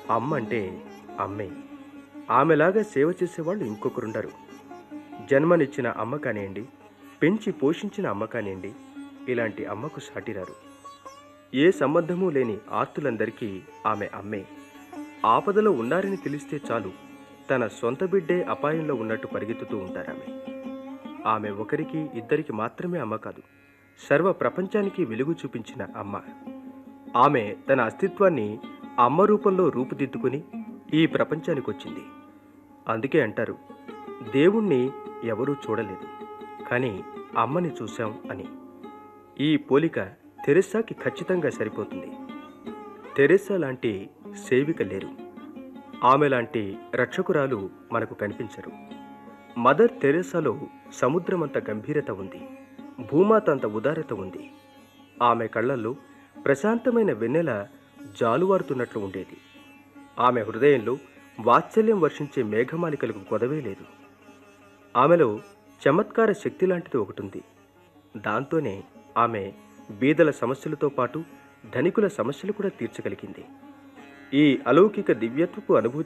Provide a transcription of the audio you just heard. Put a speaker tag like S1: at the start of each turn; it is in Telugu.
S1: అమ్మ అంటే అమ్మే ఆమెలాగా సేవ చేసేవాళ్ళు ఇంకొకరుండరు జన్మనిచ్చిన అమ్మ కానివ్వండి పెంచి పోషించిన అమ్మ కానివ్వండి ఇలాంటి అమ్మకు సాటిరారు ఏ సంబంధమూ లేని ఆర్తులందరికీ ఆమె అమ్మే ఆపదలో ఉన్నారని తెలిస్తే చాలు తన సొంత బిడ్డే అపాయంలో ఉన్నట్టు పరిగెత్తుతూ ఉంటారామె ఆమె ఒకరికి ఇద్దరికి మాత్రమే అమ్మ కాదు సర్వ ప్రపంచానికి వెలుగు చూపించిన అమ్మ ఆమె తన అస్తిత్వాన్ని అమ్మ రూపంలో రూపుదిద్దుకుని ఈ ప్రపంచానికి వచ్చింది అందుకే అంటారు దేవుణ్ణి ఎవరూ చూడలేదు కానీ అమ్మని చూశాం అని ఈ పోలిక తెరెస్సాకి ఖచ్చితంగా సరిపోతుంది తెరెస్సా లాంటి సేవిక లేరు ఆమె లాంటి రక్షకురాలు మనకు కనిపించరు మదర్ తెరెసాలో సముద్రమంత గంభీరత ఉంది భూమాత అంత ఉదారత ఉంది ఆమె కళ్ళల్లో ప్రశాంతమైన వెన్నెల జాలువారుతున్నట్లు ఉండేది ఆమె హృదయంలో వాత్సల్యం వర్షించే మేఘమాలికలకు కొదవే లేదు ఆమెలో చమత్కార శక్తి లాంటిది ఒకటుంది దాంతోనే ఆమె బీదల సమస్యలతో పాటు ధనికుల సమస్యలు కూడా తీర్చగలిగింది ఈ అలౌకిక దివ్యత్వపు అనుభూతి